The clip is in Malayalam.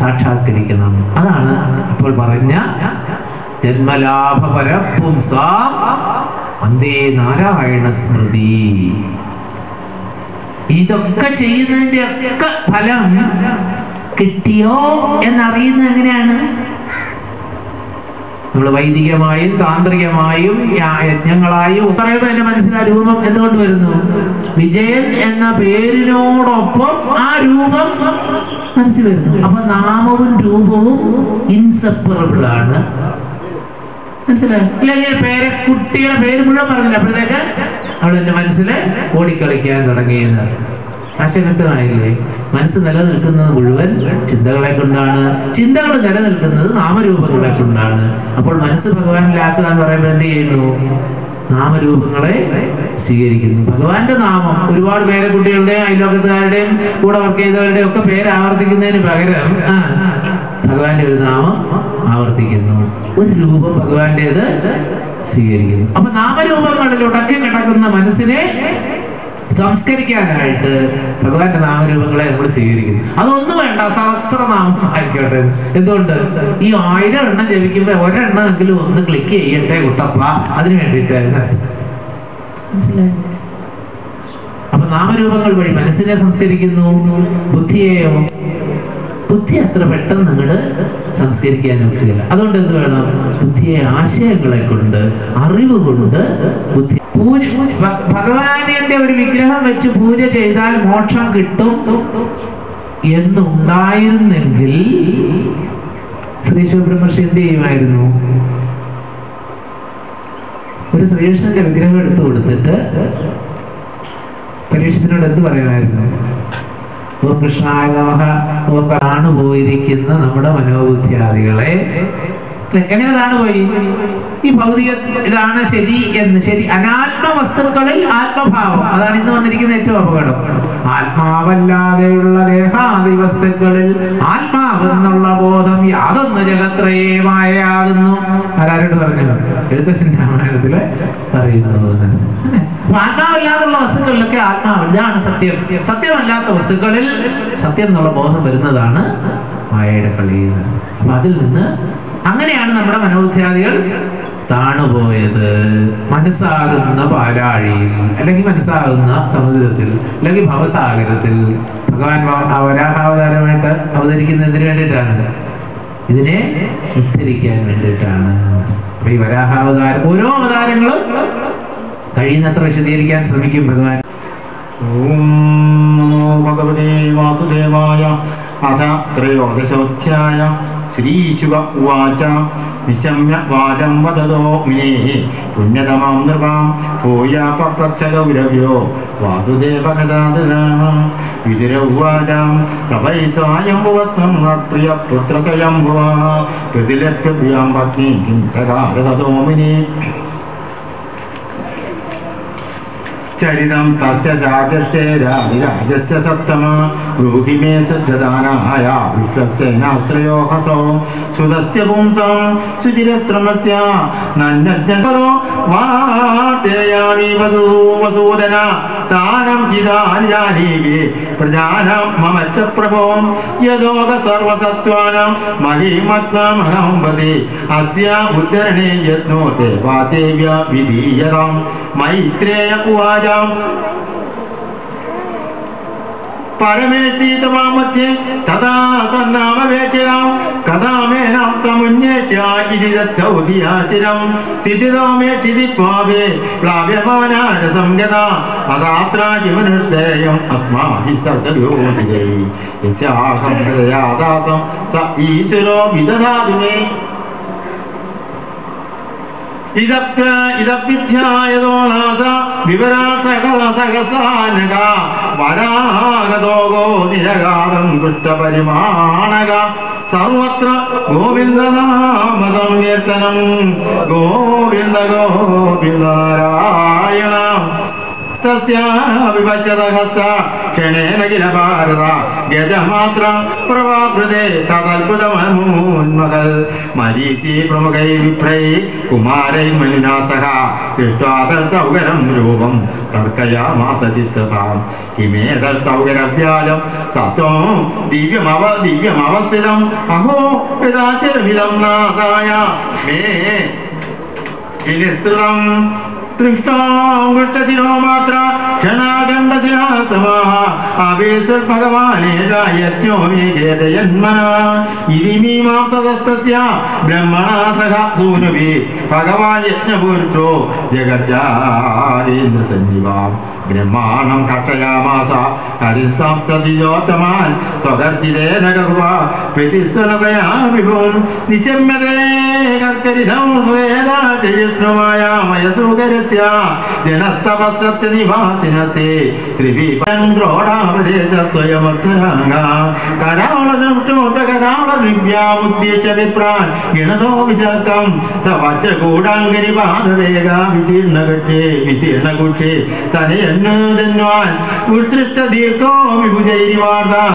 സാക്ഷാത്കരിക്കണം അതാണ് ഇപ്പോൾ പറഞ്ഞ ജന്മലാഭപര പുംസാം വന്ദേ നാരായണ സ്മൃതി ഇതൊക്കെ ചെയ്യുന്നതിന്റെ ഒക്കെ ഫലം കിട്ടിയോ എന്നറിയുന്നത് എങ്ങനെയാണ് നമ്മൾ വൈദികമായും താന്ത്രികമായും യാ- യജ്ഞങ്ങളായും പറയുമ്പോൾ എന്റെ മനസ്സിൽ ആ രൂപം എന്തുകൊണ്ട് വരുന്നു വിജയൻ എന്ന പേരിനോടൊപ്പം ആ രൂപം മനസ്സിൽ വരുന്നു അപ്പൊ നാമവും രൂപവും ഇൻസെപ്പറബിൾ ആണ് മനസ്സിലായി ഇല്ലെങ്കിൽ പേരെ കുട്ടിയുടെ പേര് മുഴുവൻ പറഞ്ഞില്ല അപ്പോഴത്തേക്ക് അവിടെ എന്റെ മനസ്സിൽ ഓടിക്കളിക്കാൻ തുടങ്ങിയെന്ന് ആശയക്തമായില്ലേ മനസ്സ് നിലനിൽക്കുന്നത് മുഴുവൻ ചിന്തകളെ കൊണ്ടാണ് ചിന്തകൾ നിലനിൽക്കുന്നത് നാമരൂപങ്ങളെ കൊണ്ടാണ് അപ്പോൾ മനസ്സ് ഭഗവാനിലാക്കുക എന്ന് പറയുമ്പോൾ എന്ത് ചെയ്യുന്നു നാമരൂപങ്ങളെ സ്വീകരിക്കുന്നു ഭഗവാന്റെ നാമം ഒരുപാട് പേരെ കുട്ടികളുടെയും അയൽവക്കത്തുകാരുടെയും കൂടെ വർക്ക് ചെയ്തവരുടെയും ഒക്കെ പേര് ആവർത്തിക്കുന്നതിന് പകരം ആ, ഭഗവാന്റെ ഒരു നാമം ആവർത്തിക്കുന്നു ഒരു രൂപം ഭഗവാന്റേത് സ്വീകരിക്കുന്നു അപ്പൊ നാമരൂപങ്ങളിൽ ഉടക്കി കിടക്കുന്ന മനസ്സിനെ സംസ്കരിക്കാനായിട്ട് ഭഗവാന്റെ നാമരൂപങ്ങളെ നമ്മൾ സ്വീകരിക്കുന്നു അതൊന്നും വേണ്ട സഹസ്രനാമം ആയിക്കോട്ടെ എന്തുകൊണ്ട് ഈ ആയിരം എണ്ണം ജപിക്കുമ്പോ ഒരെണ്ണമെങ്കിലും ഒന്ന് ക്ലിക്ക് ചെയ്യട്ടെ കുട്ടപ്പ അതിന് വേണ്ടിയിട്ടായിരുന്നു മനസ്സിലായോ? അപ്പൊ നാമരൂപങ്ങൾ വഴി മനസ്സിനെ സംസ്കരിക്കുന്നു ബുദ്ധിയെയോ ബുദ്ധി അത്ര പെട്ടെന്ന് അങ്ങോട്ട് സംസ്കരിക്കാൻ പറ്റില്ല അതുകൊണ്ട് എന്ത് വേണം ബുദ്ധിയെ ആശയങ്ങളെ കൊണ്ട് അറിവ് കൊണ്ട് ബുദ്ധി പൂജ ഭ- ഭഗവാന്റെ ഒരു വിഗ്രഹം വെച്ച് പൂജ ചെയ്താൽ മോക്ഷം കിട്ടും എന്നുണ്ടായിരുന്നെങ്കിൽ ശ്രീ സുബ്രഹ്മണ്യ എന്ത് ചെയ്യുമായിരുന്നു ഒരു ശ്രീകൃഷ്ണന്റെ വിഗ്രഹം എടുത്തു കൊടുത്തിട്ട് പരീക്ഷത്തിനോട് എന്ത് പറയുമായിരുന്നു ഓം കൃഷ്ണായ നമഃ ഓം താണ് പോയിരിക്കുന്ന നമ്മുടെ മനോബുദ്ധിയാദികളെ ല്ലേ? എങ്ങനെ താണ് പോയി ഈ ഭൗതിക ഇതാണ് ശരി എന്ന് ശരി അനാത്മ വസ്തുക്കളിൽ ആത്മഭാവം അതാണ് ഇന്ന് വന്നിരിക്കുന്ന ഏറ്റവും അപകടം ആത്മാവല്ലാതെയുള്ള ദേഹാദി വസ്തുക്കളിൽ ആത്മാവെന്നുള്ള ബോധം യാതൊന്ന് ജഗത്രയമായാകുന്നു ആരാരോട് പറഞ്ഞു എഴുത്തച്ഛൻ രാമായണത്തില് പറയുന്നത് അപ്പൊ ആത്മാവല്ലാതുള്ള വസ്തുക്കളിലൊക്കെ ആത്മാവ് ഇതാണ് സത്യം സത്യമല്ലാത്ത വസ്തുക്കളിൽ സത്യം എന്നുള്ള ബോധം വരുന്നതാണ് മായയുടെ കളിയിൽ അപ്പൊ അതിൽ നിന്ന് അങ്ങനെയാണ് നമ്മുടെ മനോവിദ്യാദികൾ താണുപോയത് മനസ്സാകുന്ന പാലാഴിയിൽ അല്ലെങ്കിൽ മനസ്സാകുന്ന സമുദ്രത്തിൽ അല്ലെങ്കിൽ ഭവസാഗരത്തിൽ ഭഗവാൻ വ- ആ വരാഹാവതാരമായിട്ട് അവതരിക്കുന്നതിന് വേണ്ടിയിട്ടാണ് ഇതിനെ ഉദ്ധരിക്കാൻ വേണ്ടിയിട്ടാണ് അപ്പൊ ഈ വരാഹാവതാരം ഓരോ അവതാരങ്ങളും കഴിയുന്നത്ര വിശദീകരിക്കാൻ ശ്രമിക്കും ഭഗവാൻ ഓം നമോ ഭഗവതേ വാസുദേവായ അഥ ത്രയോദശോധ്യായ ശ്രീശുക ഉവാച നിശമ്യ വാചം വദതോ മുനേः പുണ്യതമാം നൃപാം ഭൂയാപപ്രച്ഛഗൗരവ്യോ വാസുദേവകഥാതനാമ വിതുര ഉവാചാം തവൈ സ്വായംഭുവത്വം പ്രിയപുത്രസ്വയംഭുവः പ്രതിലഭ്യഭ്യാം പത്നി കിം ചകാര തതോ മുനി ചരിതം തസ്യ രാജശ്ചേരാജശ്ച സപ്തമ ബ്രൂഹി മേ സജ്ജദാനായ വിശ്വസേനാശ്രയോ ഹസോ സുതസ്യ പുംസം സുചിരശ്രമസ്യ നന്നജ്ജോ വാതേയാമി വധൂ വസൂദന സ്ഥാനം ചിദാനിജാനീകേ പ്രജാനാം മമ ച പ്രഭോ യദോക സർവസത്വാനാം മഹീമത്വമഹം വദേ അസ്യ ഉദ്ധരണേ യത്നോ ദേവാദേവ്യ വിധീയതാം മൈത്രേയ ഉവാചാം പരമേശീതമാമധ്യേ തഥാ തന്നാമവേചരാം കഥാ മേനാം തമുന്യേഷ്യ ഇതി ദൗതിയാചിരം സ്ഥിതിതാമേ ചിതിത്വാവേ പ്ലാവ്യമാനാര സംഗത അതാത്രാജിമനുഷ്ഠേയം അസ്മാഭി സർഗയോതിരൈ യസ്യാഹം ഹൃദയാദാതം സ ഈശ്വരോ വിദധാതു മേ ഇതപ്യ ഇതപ്യധ്യായതോ നാഥ വിവരാസകസഹസാനക വരാഗതോഗോ നിരകാരം ദുഷ്ടപരിമാണക സർവത്ര ഗോവിന്ദനാമതം കീർത്തനം ഗോവിന്ദ ഗോവിന്ദ നാരായണ തസ്യാവിഭജതഹസ്ത ക്ഷണേന കില ഭാരത ഗജമാത്ര പ്രവാഭൃതേ തദത്ഭുതമൂന്മകൾ മരീചി പ്രമുഖൈ വിഭ്രൈ കുമാരൈ മനുനാഥക ദൃഷ്ടാതൗകരം രൂപം തർക്കയാമാസ ചിത്തതാം ഹിമേതൗകരവ്യാജം തത്വം ദിവ്യമവ ദിവ്യമവസ്ഥിതം അഹോ യഥാചരമിതം നാഥായ മേ വിനിസ്തൃതം ദൃഷ്ടാംഗൃഷ്ടശിരോ മാത്ര ക്ഷണാഖണ്ഡശിരാസമാഹ ആവേശ ഭഗവാനേ യജ്ഞോ വിജേതയന്മന ഇതി മീമാം തദസ്തസ്യ ബ്രഹ്മണാ സഹ സൂനുവി ഭഗവാൻ യജ്ഞപുരുഷോ ജഗജാരീന്ദ്ര സഞ്ജീവാം ബ്രഹ്മാണം കട്ടയാമാസ ഹരിസ്താം സതിജോത്തമാൻ സ്വകർജിതേന ഗർവ പ്രതിസ്ഥലതയാ വിഭും നിശമ്യതേ കർക്കരിധം വേദാജയുഷ്ണമായ മയസൂകരസ്യ ജനസ്തപത്രത്തെ നിവാസിനത്തെ ത്രിവിപന്ദ്രോടാവദേശ സ്വയമർത്ഥരാംഗ കരാളനഷ്ടോത്ത കരാള ദിവ്യാമുദ്ദേശ വിപ്രാൻ ഗണതോ വിശാക്കം സവച്ച കൂടാങ്കരി പാദവേഗ വിശീർണ കക്ഷേ വിശീർണ കുക്ഷേ തനയെന്നു തന്വാൻ ഉത്സൃഷ്ട ദീർഘോ വിഭുജൈരി വാർത്ത